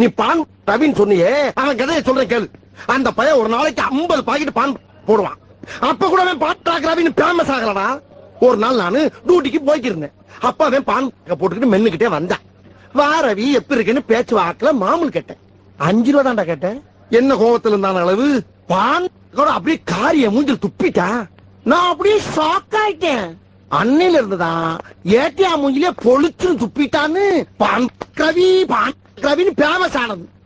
நீ பான் ரவின்னு சொன்னியே அவன் கதையை சொல்றேன் கேளு அந்த பையன் ஒரு நாளைக்கு 50 பாக்கெட் பான் போடுவான் அப்ப கூட அவன் பான் டாக் ரவின்னு ஃபேமஸ் ஆகலடா ஒரு நாள் நானு டியூட்டிக்கு போய்க்கிருந்தேன் அப்ப அவன் பான் போட்டுக்கிட்டு மென்னுக்கிட்டே வந்தான் வா ரவி எப்படி இருக்குன்னு பேச்சு வாக்குல மாமூல் கேட்டேன் அஞ்சு ரூபா தான்டா கேட்டேன் என்ன கோவத்துல இருந்தான அளவு பான் கூட அப்படியே காரிய மூஞ்சில் துப்பிட்டான் நான் அப்படியே ஷாக் ஆயிட்டேன் அன்னையில இருந்துதான் ஏட்டியா மூஞ்சிலே பொழிச்சுன்னு துப்பிட்டான்னு பான் கவி பான் கவின்னு ஃபேமஸ் ஆனது